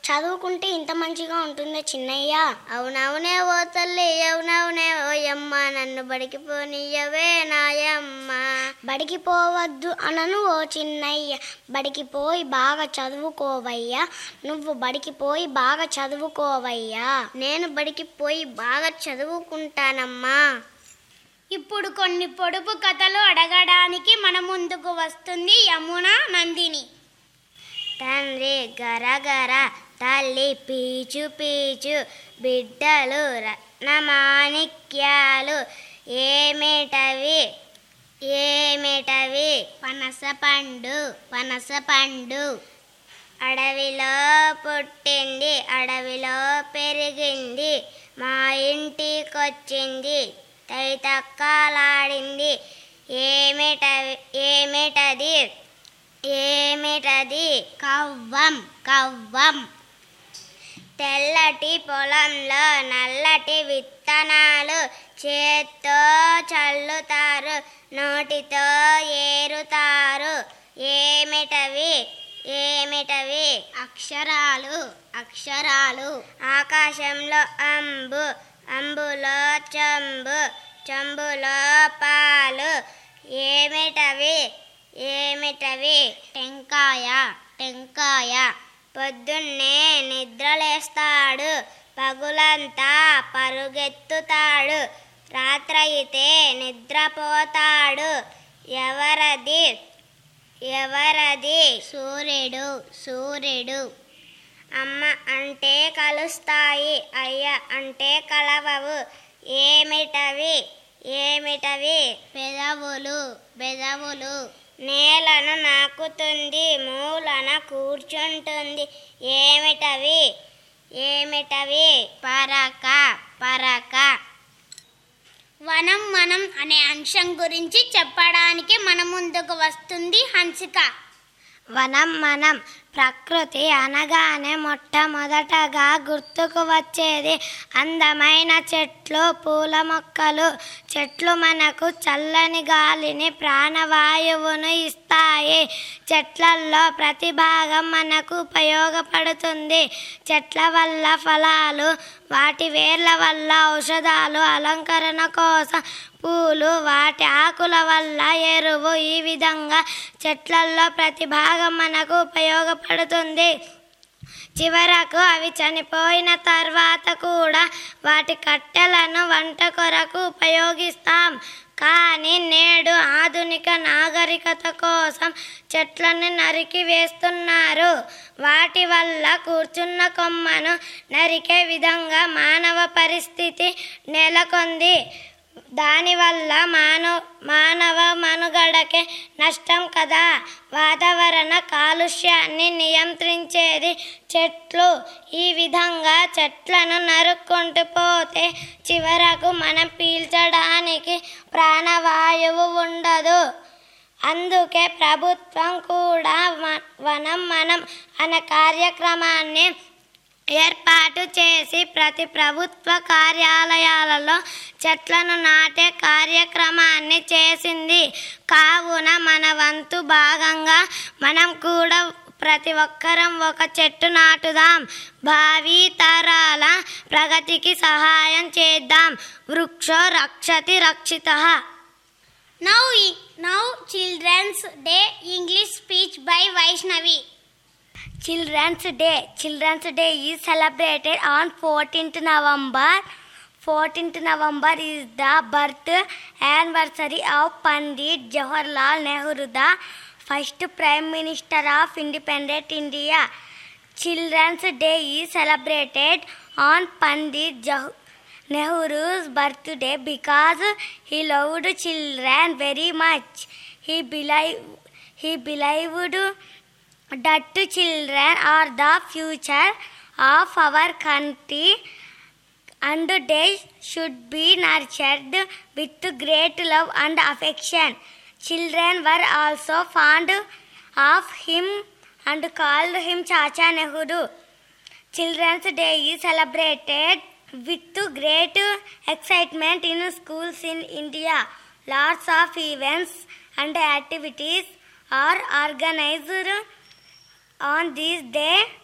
చదువుకుంటే ఇంత మంచిగా ఉంటుందో చిన్నయ్య అవునవునే ఓ తల్లి అవునవునే ఓ యమ్మ నన్ను బడికి పోనీయవే నాయమ్మ బడికి పోవద్దు అనను ఓ చిన్నయ్య బడికి పోయి బాగా చదువుకోవయ్యా నువ్వు బడికి పోయి బాగా చదువుకోవయ్యా నేను బడికి పోయి బాగా చదువుకుంటానమ్మా ఇప్పుడు కొన్ని పొడుపు కథలు అడగడానికి మన ముందుకు వస్తుంది యమున నందిని తండ్రి గరగర తల్లి పీచు పీచు బిడ్డలు రత్నమాణిక్యాలు ఏమిటవి ఏమిటవి పనస పండు పనస పండు అడవిలో పుట్టింది అడవిలో పెరిగింది మా ఇంటికొచ్చింది తైతక్కలాడింది ఏమిటవి ఏమిటది ఏమిటది కవ్వం కవ్వం తెల్లటి పొలంలో నల్లటి విత్తనాలు చేత్తో చల్లుతారు నోటితో ఏరుతారు ఏమిటవి ఏమిటవి అక్షరాలు అక్షరాలు ఆకాశంలో అంబు అంబులో చెంబు చెంబులో పాలు ఏమిటవి ఏమిటవి టెంకాయ టెంకాయ పొద్దున్నే నిద్రలేస్తాడు పగులంతా పరుగెత్తుతాడు రాత్రయితే నిద్రపోతాడు ఎవరది ఎవరది సూర్యుడు సూర్యుడు అమ్మ అంటే కలుస్తాయి అయ్య అంటే కలవవు ఏమిటవి ఏమిటవి పెదవులు పెదవులు నేలను నాకుతుంది మూలన కూర్చుంటుంది ఏమిటవి ఏమిటవి పరక పరక వనం మనం అనే అంశం గురించి చెప్పడానికి మన ముందుకు వస్తుంది హన్సిక వనం మనం ప్రకృతి అనగానే మొట్టమొదటగా గుర్తుకు వచ్చేది అందమైన చెట్లు పూల మొక్కలు చెట్లు మనకు చల్లని గాలిని ప్రాణవాయువును ఇస్తాయి చెట్లల్లో ప్రతి భాగం మనకు ఉపయోగపడుతుంది చెట్ల వల్ల ఫలాలు వాటి వేర్ల వల్ల ఔషధాలు అలంకరణ కోసం పూలు వాటి ఆకుల వల్ల ఎరువు ఈ విధంగా చెట్లల్లో ప్రతి భాగం మనకు ఉపయోగపడుతుంది చివరకు అవి చనిపోయిన తర్వాత కూడా వాటి కట్టెలను వంట కొరకు ఉపయోగిస్తాం కానీ నేడు ఆధునిక నాగరికత కోసం చెట్లను నరికి వేస్తున్నారు వాటి వల్ల కూర్చున్న కొమ్మను నరికే విధంగా మానవ పరిస్థితి నెలకొంది దానివల్ల మానవ మానవ మనుగడకే నష్టం కదా వాతావరణ కాలుష్యాన్ని నియంత్రించేది చెట్లు ఈ విధంగా చెట్లను నరుక్కుంటూ పోతే చివరకు మనం పీల్చడానికి ప్రాణవాయువు ఉండదు అందుకే ప్రభుత్వం కూడా వ- వనం మనం అనే కార్యక్రమాన్ని ఏర్పాటు చేసి ప్రతి ప్రభుత్వ కార్యాలయాలలో చెట్లను నాటే కార్యక్రమాన్ని చేసింది కావున మన వంతు భాగంగా మనం కూడా ప్రతి ఒక్కరం ఒక చెట్టు నాటుదాం భావి తరాల ప్రగతికి సహాయం చేద్దాం వృక్షో రక్షతి రక్షిత now now children's day English speech by Vaishnavi Children's Day. Children's Day is celebrated on 14th November. 14th November is the birth anniversary of Pandit Jawaharlal Nehru, the first Prime Minister of independent India. Children's Day is celebrated on Pandit Jah- Nehru's birthday because he loved children very much. He believed, he believed that children are the future of our country and they should be nurtured with great love and affection. Children were also fond of him and called him Chacha Nehru. Children's Day is celebrated with great excitement in schools in India. Lots of events and activities are organized on this day